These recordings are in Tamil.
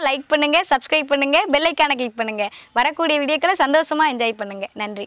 லைக் பண்ணுங்க சப்ஸ்கிரைப் பண்ணுங்க பெல் ஐக்கானை கிளிக் பண்ணுங்க வரக்கூடிய வீடியோக்களை சந்தோஷமா என்ஜாய் பண்ணுங்க நன்றி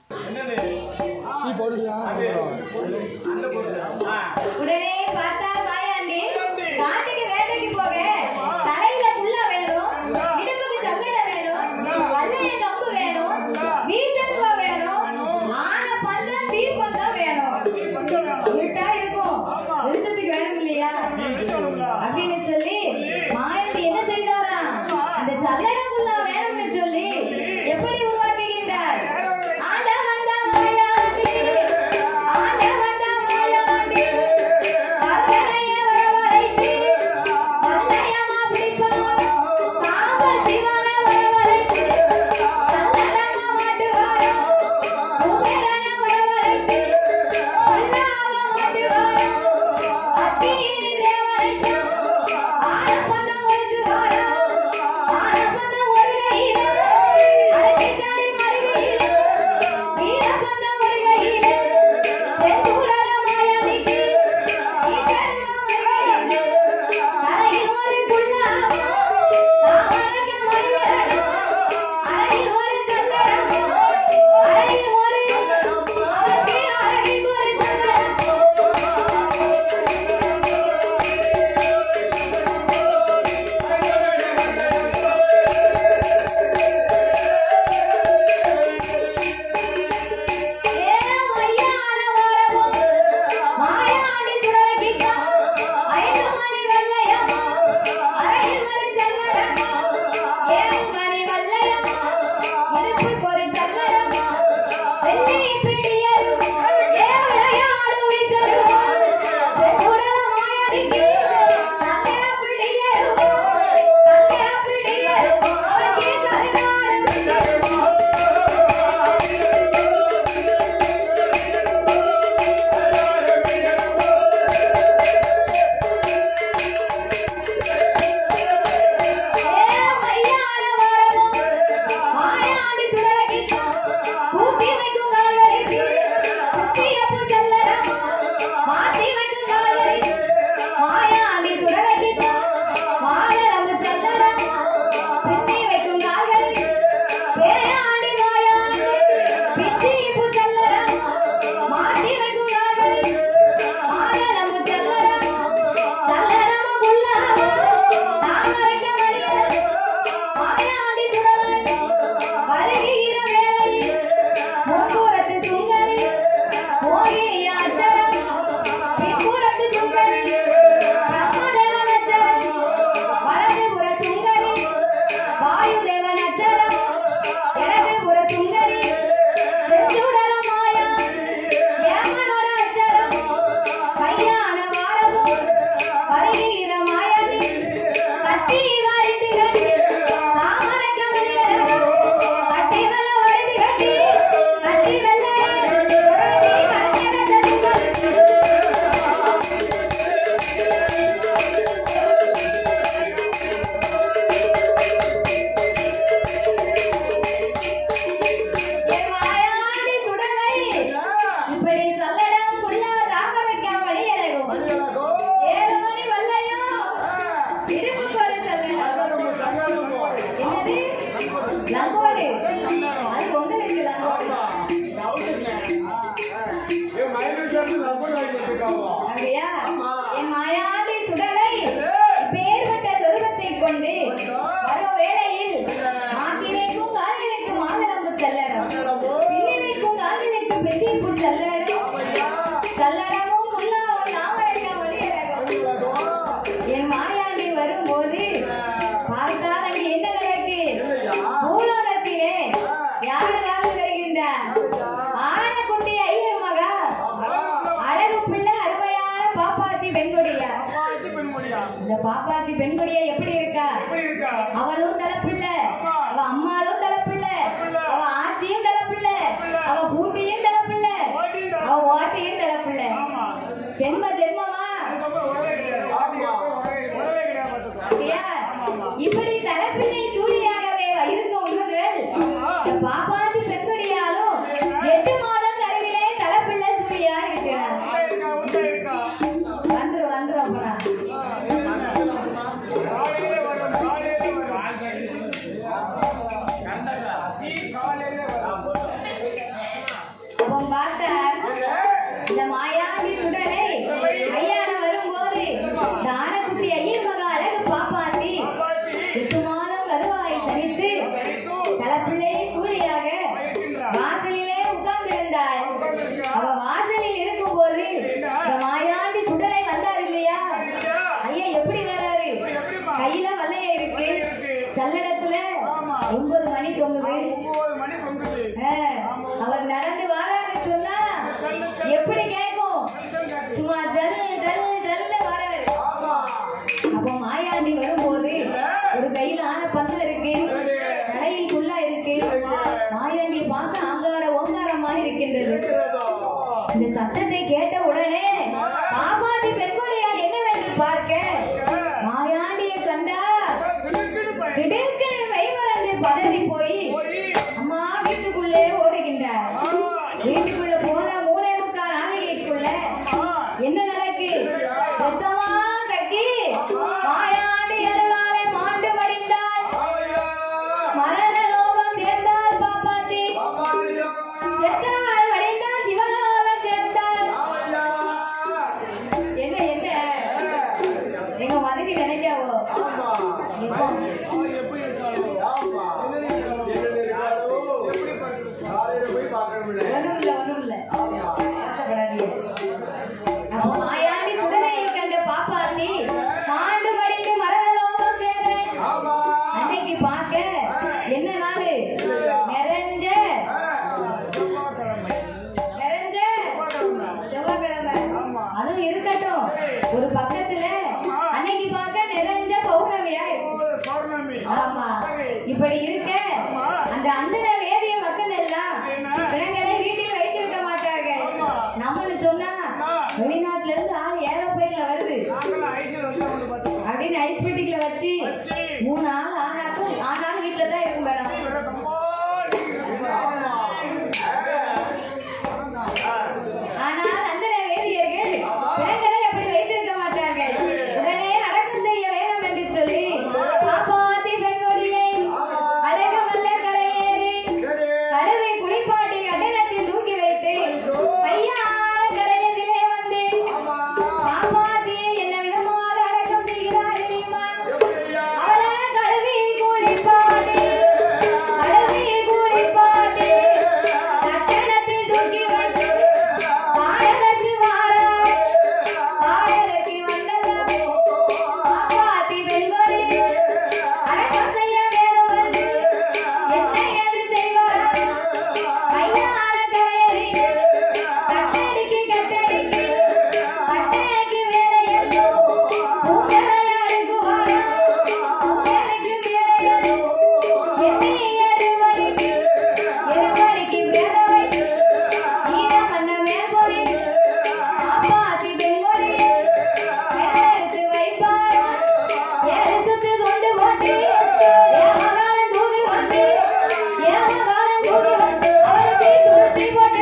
உடனே பார்த்தா மாயாண்டி காட்டுக்கு வேட்டைக்கு போக தலையில புல்லா வேணும் இடுப்புக்கு சல்லடை வேணும் வல்லைய கம்பு வேணும் வீச்சத்துவ வேணும் ஆன பந்தம் தீப்பந்தம் வேணும் இருட்டா இருக்கும் வெளிச்சத்துக்கு வேணும் இல்லையா அப்படின்னு சொல்லி மாயாண்டி என்ன செய்தாராம் அந்த சல்லடை புல்லா வேணும்னு சொல்லி எப்படி உருவாக்குகின்றார் ஆண்டவன் தான் மாயாண்டி ஆண்டவன் தான் மாயாண்டி கல்லறைய வரவழைத்து நல்லயமா பிடிப்போம் காவல் சிவன வரவழைத்து சல்லடமா மாட்டுவாரோ குபேரன வரவழைத்து கொல்லாம மாட்டுவாரோ அத்தியினி தேவனைக்கு ஆடப்பண்ணம் ஒழுங்குவாரோ ஆடப்பண்ணம் ஒரு கையில அழைச்சிட்டாடி மறுகையில வீரப்பண்ணம் ஒரு கையில செந்தூரல மாயாமிக்கு தலையில் ஒரு புல்லா தாமரைக்கு மறுவரணும் அறையில் ஒரு சல்லடம் அறையில் ஒரு அதற்கு அறையில் ஒரு சல்லடம் கட்டி வாரிட்டு கட்டி தாமரைக்க மணியரோ கட்டி வெள்ள வருடி கட்டி கட்டி வெள்ள கட்டி கட்டி என் மாயாண்டி சுடலை இப்படி சொல்லடம் குள்ளா தாமரைக்க மணியரோ ஏழு மணி வல்லையும் இடுப்புக்கு ஒரு சொல்லடம் என்னது லங்கோடு அது உங்களுக்கு லங்கோடு அப்படியா என் மாயாண்டி சுடலை பேர்பட்ட சொருபத்தை கொண்டு வரும் வேளையில் மாட்டினைக்கும் கால்களுக்கும் மாதளம்பு செல்லடம் பின்னினைக்கும் கால்களுக்கும் பெட்டிப்பு செல்லடம் செல்லடமும் குல்லாவும் தாமரைக்க வழியரகம் என் மாயாண்டி வரும்போது பார்த்தால் அங்கே என்ன நடக்கு பூலோகத்திலே யார் காவல் வருகின்றார் ஆனக்குட்டி ஐயர் மகா அழகு பிள்ளை அருமையான பாப்பாத்தி பெண்கொடியா இந்த பாப்பாத்தி பெண்கொடியா எப்படி இருக்கா அவளும் தலைப்பிள்ளை அவ அம்மாளும் தலைப்பிள்ளை அவ ஆட்சியும் தலைப்பிள்ளை அவ பூட்டியும் தலைப்பிள்ளை அவ ஓட்டியும் தலைப்பிள்ளை ஜென்ம ஜென்மமா அப்படியா? இப்படி தலைப்பிள்ளை சூழியாகவே இருக்கும் உங்கள் இந்த பாப்பாத்தி பெண்கொடியாலும் எட்டு மாதம் கருவிலே தலைப்பிள்ளை சூழியா இருக்கிறார் வந்துரும் வந்துரும் அப்பனா ஒன்பது மணி தொங்குது ஒன்பது மணி தொங்குது ஆ, அவர் நடந்து வரான்னு சொன்னா எப்படி கேட்கும் சும்மா ஜல்லு ஜல்லு ஜல்லு வராரு அப்போ மாயாண்டி வரும்போது ஒரு கையில ஆன பந்து இருக்கு தலையில் குள்ளா இருக்கு மாயாண்டி பார்க்க ஆங்கார ஓங்காரமா இருக்கின்றது இந்த சத்தத்தை கேட்ட உடனே பாபாதி பெண்கொடியால் என்னவென்று பார்க்க மாயாண்டியை கண்டா திடுக்கிடு பையன் திடீர்க்கு மெய்மறந்து பதறி போய் அம்மா வீட்டுக்குள்ளே ஓடுகின்றார் வீட்டுக்குள்ள போன மூணே முக்கால் நாளைக்குள்ள என்ன நடக்கு மொத்தமா கட்டி மாயாண்டி அருளாலே மாண்டு மடிந்தாள் மரண லோகம் சேர்ந்தாள் பாப்பாத்தி செத்தாள் மடிந்தாள் சிவலோகம் சேர்ந்தாள் என்ன என்ன எங்க மனைவி நினைக்காவோ இப்போ ஒண்ணும் இல்ல ஒண்ணும் இல்ல வருத்தப்படாதீங்க. அப்போ மாயாண்டி சுடலையை கண்ட பாப்பாத்தி மாண்டு மடிந்து மரண லோகம் சேர்ந்தேன் அன்னைக்கு பார்க்க என்ன நாளு நிறைஞ்ச நிறைஞ்ச செவ்வாய்க்கிழமை அதுவும் இருக்கட்டும் ஒரு பக்கத்துல அன்னைக்கு பார்க்க நிறைஞ்ச பௌர்ணமியா இருக்கு பௌர்ணமி ஆமா இப்படி இருக்க அந்த அந்தன வேதிய மக்கள் எல்லாம் பிணங்களை வீட்டில் வைத்திருக்க மாட்டார்கள் நம்மன்னு சொன்னா வெளிநாட்டுல இருந்து ஆள் ஏரோப்ளேன்ல வருது நாங்களும் ஐசியில் வந்து வந்து பார்த்துக்கோம் அப்படின்னு ஐஸ் பெட்டிக்குள்ள வச்சு மூணு நாள் ஆனாக்கும் ஆனாலும் வீட்டுல தான் இருக்கும் மேடம் ஆனால் அந்த வேதியர்கள் பிணங்களை அப்படி வைத்திருக்க மாட்டார்கள் உடனே அடக்கம் செய்ய வேண்டும் என்று சொல்லி பாப்பாத்தி பெண்கொடியை அழகு வல்ல கரையேறி கழுவை குளிப்பாட்டி கட்டணத்தில் தூக்கி வைத்து கையான கரையத்திலே வந்து பாப்பாத்தியை என்ன விதமாக அடக்கம் செய்கிறார் தெரியுமா அவளை கழுவி குளிப்பாட்டி கழுவி குளிப்பாட்டி கட்டணத்தில் தூக்கி வைத்து காயலுக்கு வாராய் காயலுக்கு வந்தல்லவோ பாப்பாத்தி பெண்கொடி அடக்கம் செய்ய வேணும் என்று என்னை எது செய்வார் கையால கரையறி கட்டடிக்கு கட்டடிக்கு கட்டைக்கு வேலையல்லோ உங்களை அடுக்குவாரா உங்களுக்கு வேலையல்லோ என்னை எருவடிக்கு எருவடிக்கு வேலை வைத்து ஈரம் பண்ண மேற்போய் காப்பாத்தி பெண்கொடி எடுத்து வைப்பார் எடுத்து கொண்டு போட்டு ஏமகாலம் தூக்கி கொண்டு ஏமகாலம் தூக்கி கொண்டு அவருக்கு துருத்தி போட்டு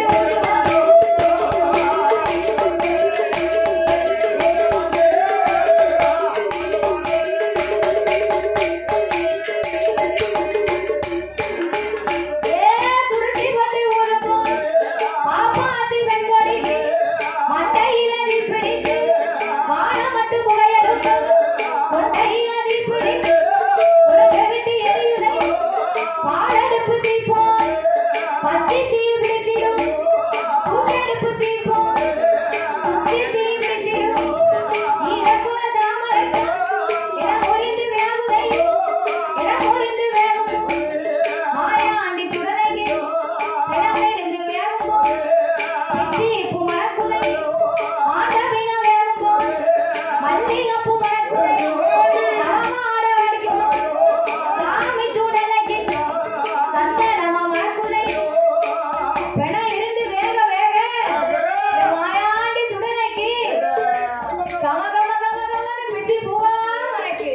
ஏ துருத்தி போட்டு உடுப்போம் பாப்பாத்தி பெண்கொடிக்கு மண்டையில நீ பிடித்து வானம் மட்டும் புகையெடுத்து கொண்டையில நீ பிடித்து உலக விட்டு எரியுதை பாலடுப்பு தீப்போம் பத்தி தீ பிடித்திடும் சுட்டடுப்பு தீப்போம் சுத்தி தீ பிடித்திடும் ஈரக்குல தாமரைக்கும் இடம் புரிந்து வேகுதை இடம் புரிந்து வேகும் மாயாண்டி துடலைக்கு இளமையிலிருந்து வேகும்போது வெற்றிப்பு மணக்குதை ஆண்டவின வேகும்போது மல்லிகப்பு மணக்குதை சமமாட வடிக்கும் சாமி துடலைக்கு சந்தனம மணக்குதை பெண இருந்து வேக வேக இந்த மாயாண்டி துடலைக்கு கம கம கம கமன்னு பிச்சி பூவா மணக்கு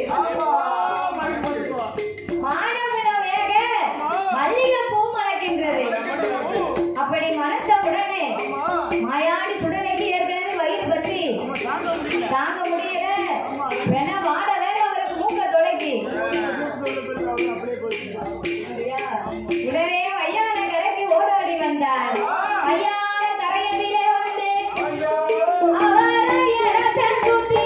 மாடவின வேக மல்லிகைப்பூ மணக்கின்றது அப்படி மணத்த உடனே மாயாடி சுடலைக்கு ஏற்கனவே வயிறு பற்றி தாங்க முடியல வென வாட வேற அவருக்கு மூக்க தொலைக்கி உடனே வையான கரைக்கு ஓடோடி வந்தார் வையான கரையத்திலே வந்து அவரை இடத்தை சுத்தி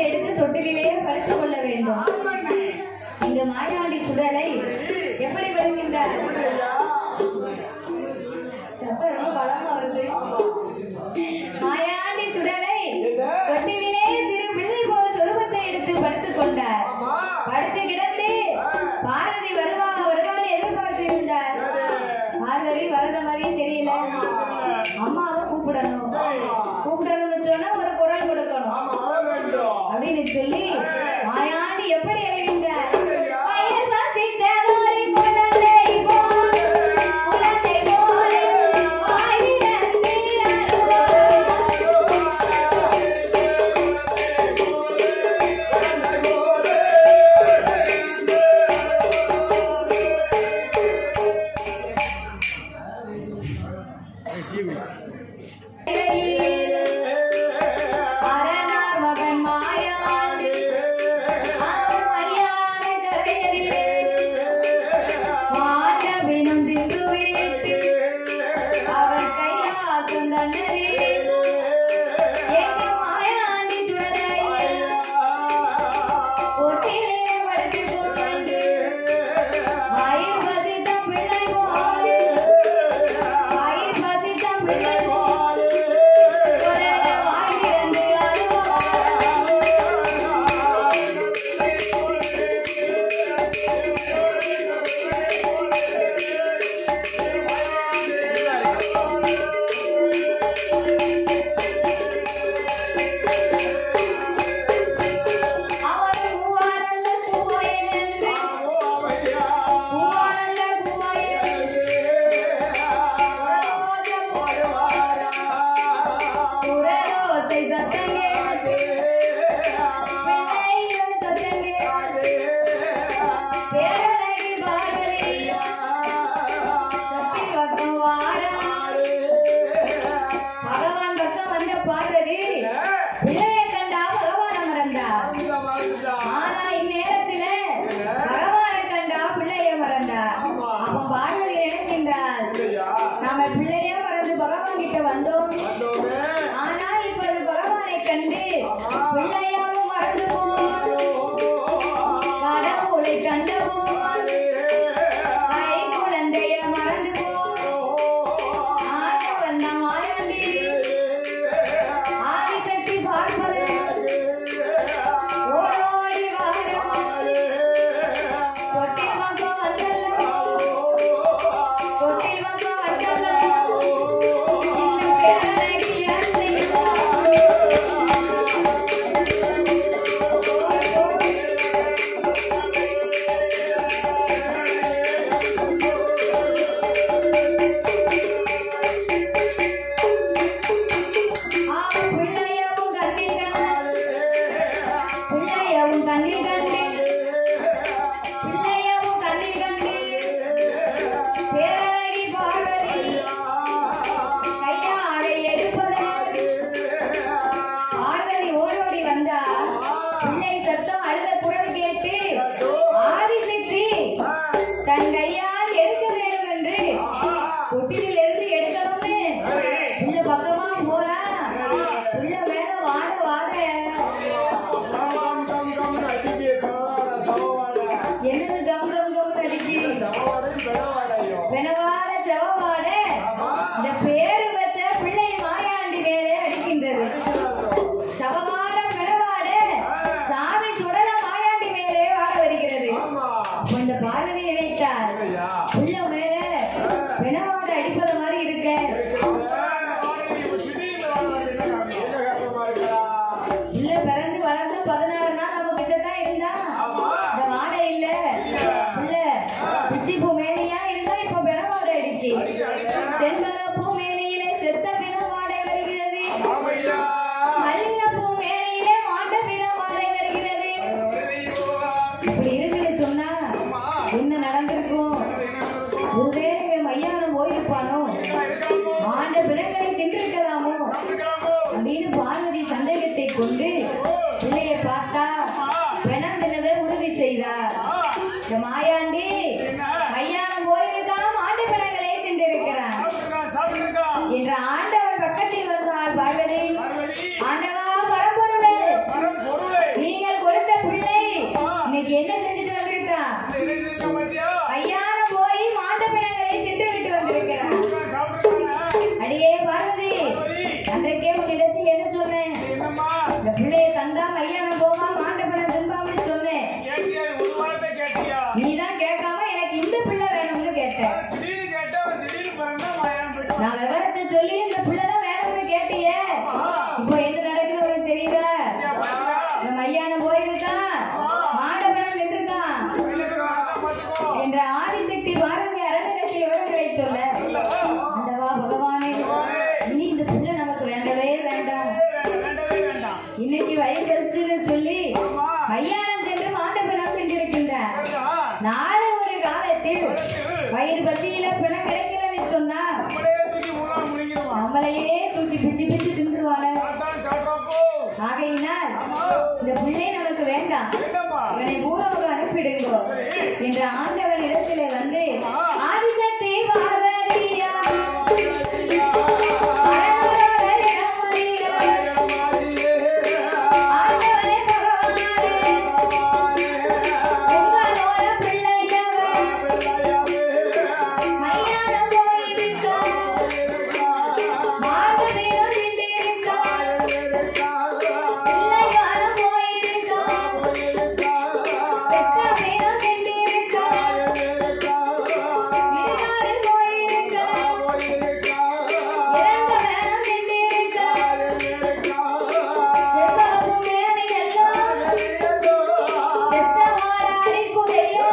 சொருபத்தை எடுத்து தொட்டிலேயே படுத்துக் கொள்ள வேண்டும் இந்த மாயாண்டி சுடலை எப்படி விடுகின்றார் சத்தம் ரொம்ப பலமா வருது மாயாண்டி சுடலை தொட்டிலே சிறு பிள்ளை போல் சொருபத்தை எடுத்து படுத்துக் கொண்டார் படுத்து கிடந்து பாரதி வருவா வருவான்னு எதிர்பார்த்து இருந்தார் பார்வதி வரத மாதிரியே தெரியல அம்மாவை கூப்பிடணும் கூப்பிடணும்னு சொன்னா ஒரு குரல் கொடுக்கணும் அப்படின்னு சொல்லி மாயாண்டி எப்படி எழுகின்றார் வயிறு பசித்ததொரு குழந்தை போல், குழந்தை போல அரணார் மகன் மாயாண்டி அவன் மரியாதை கரையறிலே மாண்டவினும் தின்று வீட்டு அவர் கையாக்கும் தன்னறிலே எங்க மாயாண்டி சுடலையில் ஒட்டிலே படுத்துக் கொண்டு வயிறு பசித்த பிள்ளை போல வயிறு பசித்த பிள்ளை போல குரல வாய் திறந்து அழுவார். அவர் பூவானல்ல பூவோயனென்று, பூவானல்ல பூவோயனென்று, ரோஜ போடுவாரா. குரலோசை சத்தம் கேட்டு, பிள்ளைகள் சத்தம் கேட்டு, பேரழகி பாடலில் தப்பி பக்கம் வாரா. பகவான் பக்கம் வந்த பாடலி பிள்ளையை கண்டா பகவான மறந்தார் ஆனா இந்நேரத்தில பகவானை கண்டா பிள்ளைய மறந்தார் அவன் பார்வதி நினைக்கின்றாள் நாம பிள்ளைய மறந்து பகவான் கிட்ட வந்தோம் ஆனா இப்போது பகவானை கண்டு பிள்ளையாவும் மறந்து போம் கடவுளை கண்டவோம் கை குழந்தைய மறந்து போம் ஆண்டவன் நம் ஆயாண்டி ஆதிசக்தி பார்ப்பது ஓடோடி வாரம் தொட்டில் மக்கம் வந்தல்லோ தொட்டில் மக்கம் வந்தல்லோ இன்னும் பேரழகி அசைவா. ஆ, பிள்ளையவும் கண்ணில் கண்டு பிள்ளையவும் கண்ணில் கண்டு பிள்ளையவும் கண்ணில் கண்டு பேரழகி பார்வதி கையாடை எடுப்பதற்கு பார்வதி ஓடோடி வந்தா பிள்ளை சத்தம் அழுத குரல் கேட்டு ஆதிசக்தி தன் கையால் எடுக்க வேண்டும் என்று தொட்டிலில் இருந்து எடுக்கணும்னு உள்ள பக்கமா போனா உள்ள மேல வாட வாட என்னது கம் கம் கம் அடிக்கி வெனவாட செவவாட இந்த பேரு வச்ச பிள்ளை மாயாண்டி மேலே அடிக்கின்றது சவமாட மெனவாட சாமி சுடல மாயாண்டி மேலே வாட வருகிறது அப்ப இந்த பார்வதி நினைத்தார் உள்ள மேல வெனவாட அடிப்பது மாதிரி இருக்க உள்ள பிறந்து வளர்ந்து பதினாறு நாள் நம்ம கிட்ட தான் இருந்தா இந்த வாடை இல்ல உள்ள பிச்சி பூ மேனியா இருந்தா இப்ப பெணவாடை அடிச்சு செண்பக பூ மேனியிலே செத்த பிண வாடை வருகிறது மல்லிகை பூ மேனியிலே மாண்ட பிண வாடை வருகிறது இப்படி இருக்குன்னு சொன்னா என்ன நடந்திருக்கும் ஒருவேளை இவன் மையானம் போயிருப்பானோ ஆண்ட பிணங்களை தின்றிருக்கலாமோ அப்படின்னு பார்வதி சந்தேகத்தை கொண்டு பிள்ளையை பார்த்தா பிணம் தின்னவே உறுதி செய்தார் இந்த மாயாண்டி மையானம் போய் வயிறு பசியில பிணம் கிடைக்கலன்னு சொன்னா நம்மளே தூக்கி முன்னாள் முடிக்கிறோம் நம்மளையே தூக்கி பிச்சு பிச்சு தின்றுவாங்க சாத்தான் சாப்பிட்றப்போ ஆகையினால் இந்த பிள்ளை நமக்கு வேண்டாம் என்னப்பா இவனை பூராவுக்கு அனுப்பிடுங்கோ என்ற ஆண்டவன் இடத்திலே வந்து ஆதிசக்தி பார்வதியா அழகான இடமறியா, ஆண்டவனே பகவானே, உங்களோட பிள்ளையவர் மையானம் போயிருக்கார் மார்கவீரம் திண்டிருக்கார் பிள்ளையானம் போயிருக்கார் பெத்த வீரம் திண்டிருக்கார் இருகாடு போயிருக்கார் இறந்த வேனம் திண்டிருக்கார் செவ்வகப்பு மேனி எல்லாம் செத்த வாராடி குதையோ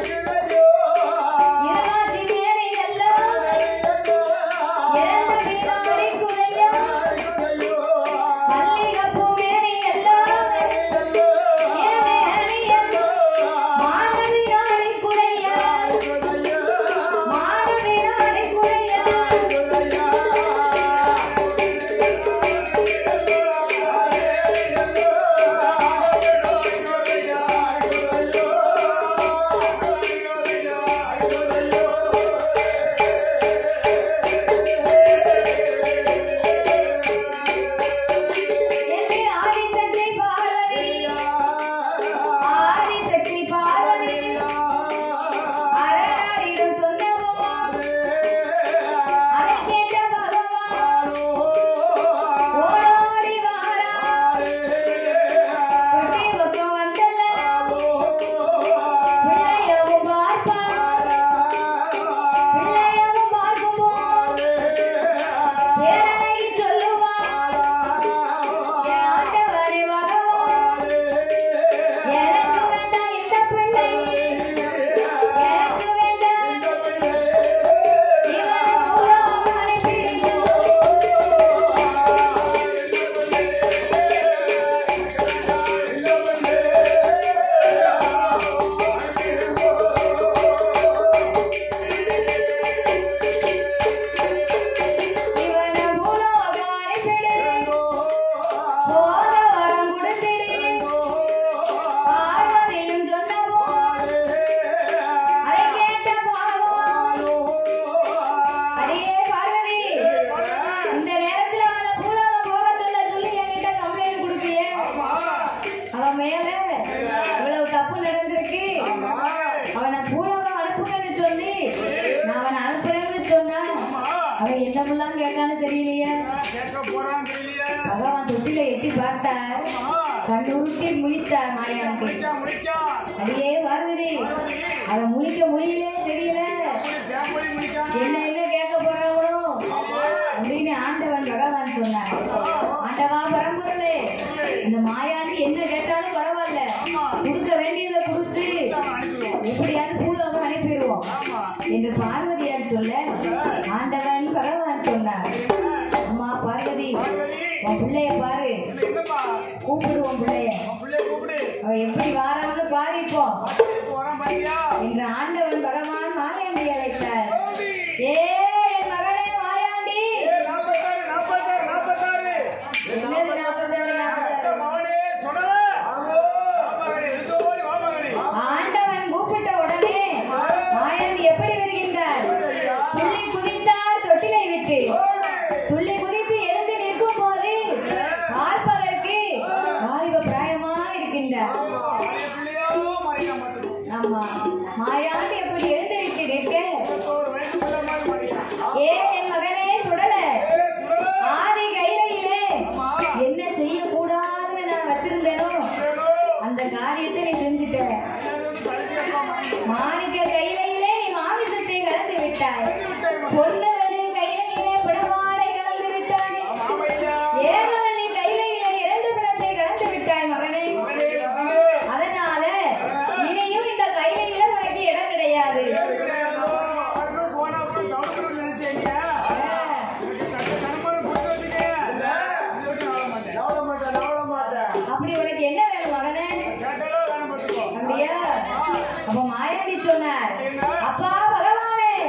இருவாச்சி மேனி எல்லாம் இறந்த வீராடி குதையோ மல்லிகைப்பூ மேனி எல்லாம் ஏமேனி எல்லாம் மாணவியாடி குதையா மாணவியாடி குதையா என்று ஆதிசக்தி பார்வதி ஆதிசக்தி பார்வதி அரணாரிடம் சொன்னவோ அதை கேட்ட பகவான் ஓடோடி வாரார் கொட்டி பக்கம் வந்தல்ல பிள்ளையவும் பார்ப்பார் பிள்ளையவும் பார்க்கும்போது பேரனை சொல்லுவார் என் ஆண்டவரே பகவான் எனக்கு வேண்டாம் இந்த பிள்ளை எனக்கு வேண்டாம் இவனை பூராவும் அனுப்பிடுங்கோ இவனை பூராவும் அனுப்பிடு போத வரம் கொடுத்திடு பார்வதியும் சொன்னவோ அதை கேட்ட பாவம் அடியே பார்வதி இந்த நேரத்துல அவனை பூலோகம் போக சொல்ல சொல்லி என்கிட்ட கம்ப்ளைண்ட் கொடுப்பியே அவன் மேல இவ்வளவு தப்பு நடந்திருக்கு அவனை பூலோகம் அனுப்புங்கன்னு சொல்லி நான் அவனை அனுப்புறேன்னு சொன்னா அவன் என்னமெல்லாம் கேட்கான்னு தெரியலையே கேட்க போறான்னு தெரியலையே பகவான் தொட்டில எட்டி பார்த்தார் கண்டு உருட்டி முழித்தார் மாயானுக்கு முடிச்சா முடிச்சா அடியே பார்வதி அவன் முழிக்க முடியல தெரியல ஃபேமிலி முடிக்காம என்ன என்ன கேட்க போறாங்களோ அப்படின்னு ஆண்டவன் பகவான் சொன்னார் ஆண்டவா பரம்பொருளே இந்த மாயாண்டி என்ன கேட்டாலும் பரவாயில்ல கொடுக்க வேண்டியதை கொடுத்து அனுப்பிடுவோம் எப்படியாவது பூலோகம் அனுப்பிடுவோம் என்று பார்வதியார் சொல்ல ஆண்டவன் பகவான் சொன்னார் அம்மா பார்வதி உன் பிள்ளைய பாரு என்னப்பா கூப்பிடு உன் பிள்ளைய உன் பிள்ளைய கூப்பிடு அவ எப்படி வாரான்னு பாதிப்போம் இப்போ வரான் பாத்தியா என்று ஆண்டவன் பகவான் மாயாண்டி அழைத்தார் ஏ என் மகனே மாயாண்டி நாற்பத்தாறு நாற்பத்தாறு நாற்பத்தாறு என்னது நாற்பத்தாறு நாற்பத்தாறு மகனே சொன்னல மகனே எழுந்தோடி வா மகனே ஆண்டவன் கூப்பிட்ட உடனே மாயாண்டி எப்படி வருகின்றார் துள்ளி குதித்தார் தொட்டிலை விட்டு துள்ளி குதித்து எழுந்து நிற்கும் போது பார்ப்பதற்கு வாலிப பிராயமா இருக்கின்றார் பழைய பிள்ளையாவோ மறைக்க மாட்டோம் ஆமா மாயாண்டி எப்படி எழுந்திருக்க நிற்க ஒரு வயசு பிள்ளை மாதிரி மறைக்கலாம் ஏ என் மகனே சுடல ஏ சுடல ஆதி கைலையிலே என்ன செய்யக்கூடாதுன்னு நான் வச்சிருந்தேனோ அந்த காரியத்தை நீ செஞ்சுட்ட மாணிக்க கைலையிலே நீ மாமிசத்தை கலந்து விட்டாய் பொன்னவள்ளி கைலையிலே பிடமாடை கலந்து விட்டாய் ஏகவள்ளி கைலையிலே இரண்டு பிணத்தை கலந்து விட்டாய் மகனே அதனால இனியும் இந்த கைலையில உனக்கு இடம் கிடையாது அப்படி உனக்கு என்ன வேணும் மகனே அப்படியா அப்ப மாயாண்டி சொன்னார் அப்பா பகவானே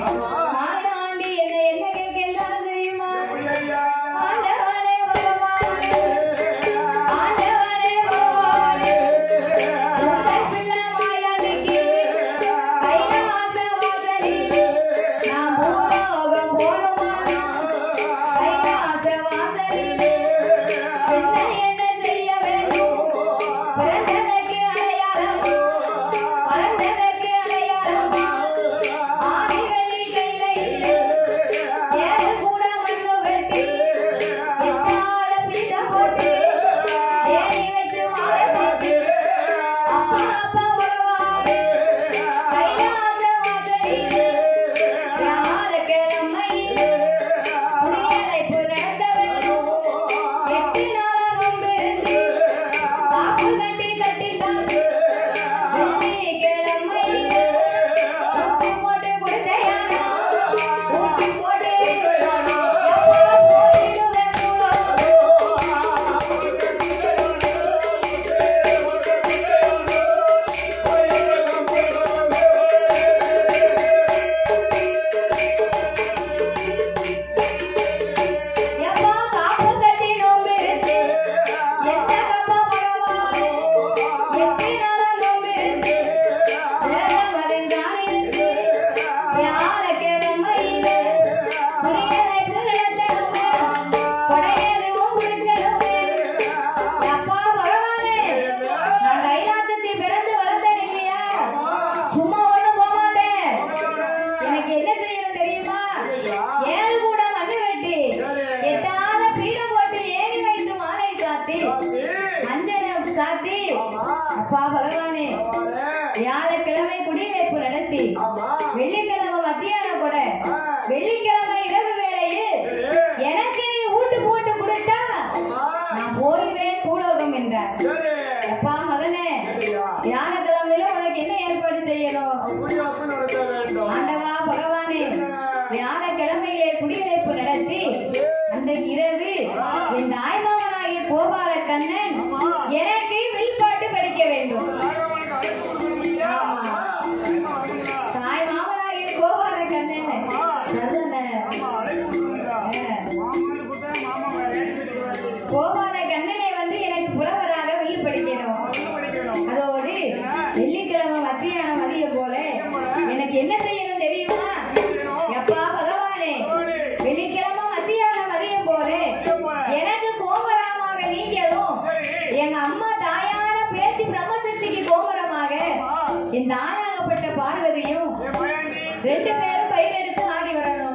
மாயாண்டி என்ன என்ன கேட்கின்றான் தெரியுமா பிள்ளையா ஆண்டவனே பகவானே ஆண்டவனே பகவானே உங்கள் பிள்ளை மாயாண்டிக்கு கைலாச வாசலில் நாம் பூலோகம் போனோமானா கைலாச வாசலில் என்ன என்ன செய்ய வேண்டும் பிறந்ததற்கு அடையாளம் பறந்ததற்கு அடையாளம் ஆதி வெள்ளி கையில ஏறு கூட மண்ணு வெட்டி எட்டால பீடம் போட்டு ஏறி வச்சு மாலை போட்டு அப்பா அப்பா வருவாரு கைலாச வாசலில் ஞானக்கிழமையில் புயலைப்பு நடத்த வேண்டும் எட்டு நாளா நோம்பிருந்து காப்பு கட்டி கட்டி தந்து வெள்ளிக்கிழமையில் ஊட்டி போட்டு குடிசையானா ஊட்டி போட்டு எப்போ போயிடுவேன் எப்பா காப்பு கட்டி நோம்பிருந்து என்ன கப்பா பகவானே எட்டு நாளா நோம்பிருந்து வேதம் அறிஞ்சானிருந்து வியாழக்கிழமையிலே புரியலை புரட்டணுமே கொடையெதுவும் கொடுக்கணுமே எப்பா பகவானே நான் கைலாசத்தில் பிறந்து வளர்ந்தேன் இல்லையா சும்மா ஒண்ணும் போக மாட்டேன் எனக்கு என்ன செய்யணும் தெரியுமா ஏழு கூட மண்ணு வெட்டி எட்டாத பீடம் போட்டு ஏறி வைத்து மாலை சாத்தி மஞ்சளை சாத்தி அப்பா பகவானே வியாழக்கிழமை குடிவைப்பு நடத்தி வெள்ளிக்கிழமை மத்தியானம் கூட வெள்ளிக்கிழமை இரவு வேளையில் எனக்கு நீ ஊட்டு போட்டு கொடுத்தா நான் போயிருவேன் பூலோகம் என்றார் அப்பா மகனே வியாழக்கிழமையில உனக்கு என்ன ஏற்பாடு செய்யணும் ஆண்டவா பகவானே வியாழக்கிழமையிலே குடியிருப்பு நடத்தி அன்றைக்கு இரவு என் தாய்மாமனாகிய கோபால கண்ணன் எனக்கு வில்பாட்டு படிக்க வேண்டும் ஆமா. தாய் மாமனாகிய கோபால கண்ணன் நல்ல கோபால கண்ணனை வந்து எனக்கு புலவராக வில் படிக்கணும் அதோடு வெள்ளிக்கிழமை மத்தியானம் மதியம் போல எனக்கு என்ன செய்யணும் தெரியுமா எப்பா பகவானே வெள்ளிக்கிழமை மத்தியானம் மதியம் போல எனக்கு கோபுரமாக நீங்களும் எங்க அம்மா தாயான பேச்சு பிரம்மசக்திக்கு கோபுரமாக என் தாயாகப்பட்ட பார்வதியும் ரெண்டு பேரும் பயிரெடுத்து ஆடி வரணும்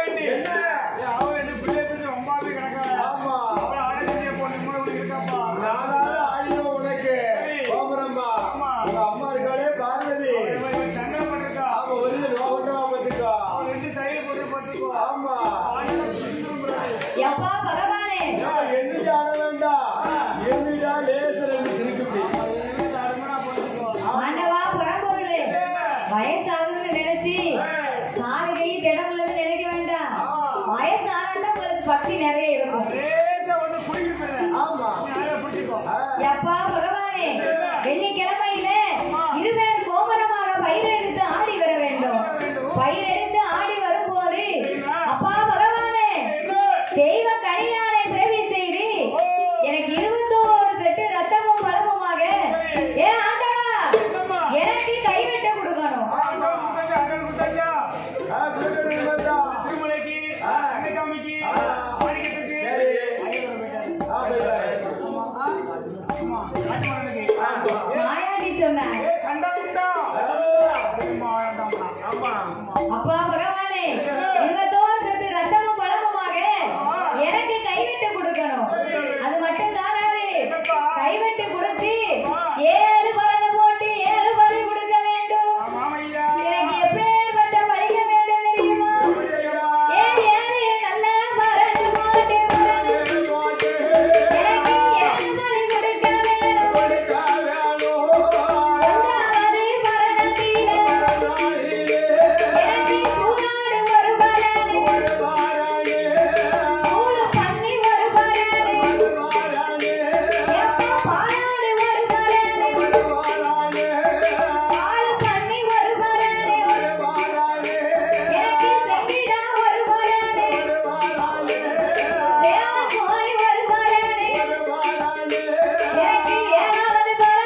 எப்பா பகவானே ஆண்டவா பரம்பொருளே வயசாகுதுன்னு நினைச்சு காலு கை திடமுள்ளது நினைக்க வேண்டாம் வயசானா உங்களுக்கு பக்தி நிறைய இருக்கும் எப்பா பகவானே வெள்ளிக்கிழமையில இருவர் கோபுரமாக பயிரெடுத்து ஆடி வர வேண்டும் பயிரெடுத்து ஆடி வரும்போது அப்பா பகவானே தெய்வ கனியானை பிறவி செய்து எனக்கு இருபத்தோரு செட்டு ரத்தமும் பலமுமாக ஏ ஆண்டவா எனக்கு கைவிட்ட கொடுக்கணும் திருமலைக்கு அன்னசாமிக்கு மாணிக்கத்துக்கு ஆமா காட்டு மரனுக்கு மாயாண்டி சொன்னார் ஏ சண்டை உண்டா